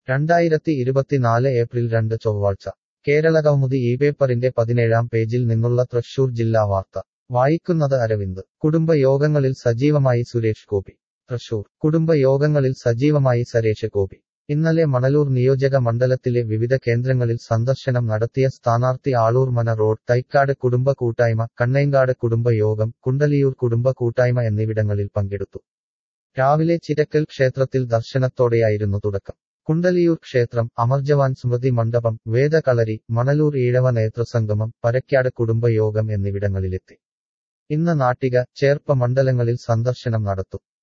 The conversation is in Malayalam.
രണ്ടായിരത്തി ഇരുപത്തിനാല് ഏപ്രിൽ രണ്ട് ചൊവ്വാഴ്ച കേരളകൗമുദി ഈ പേപ്പറിന്റെ പതിനേഴാം പേജിൽ നിന്നുള്ള തൃശൂർ ജില്ലാ വാർത്ത വായിക്കുന്നത് അരവിന്ദ് കുടുംബയോഗങ്ങളിൽ സജീവമായി സുരേഷ് ഗോപി തൃശൂർ കുടുംബയോഗങ്ങളിൽ സജീവമായി സരേഷ് ഗോപി ഇന്നലെ മണലൂർ നിയോജക മണ്ഡലത്തിലെ വിവിധ കേന്ദ്രങ്ങളിൽ സന്ദർശനം നടത്തിയ സ്ഥാനാർത്ഥി ആളൂർമന റോഡ് തൈക്കാട് കുടുംബ കൂട്ടായ്മ കണ്ണയങ്കാട് കുടുംബയോഗം കുണ്ടലിയൂർ കുടുംബ കൂട്ടായ്മ എന്നിവിടങ്ങളിൽ പങ്കെടുത്തു രാവിലെ ചിരക്കൽ ക്ഷേത്രത്തിൽ ദർശനത്തോടെയായിരുന്നു തുടക്കം കുണ്ടലിയൂർ ക്ഷേത്രം അമർജവാൻ സ്മൃതി മണ്ഡപം വേദകളരി മണലൂർ ഈഴവ നേതൃസംഗമം പരക്കാട് കുടുംബയോഗം എന്നിവിടങ്ങളിലെത്തി ഇന്ന് നാട്ടിക ചേർപ്പ മണ്ഡലങ്ങളിൽ സന്ദർശനം നടത്തും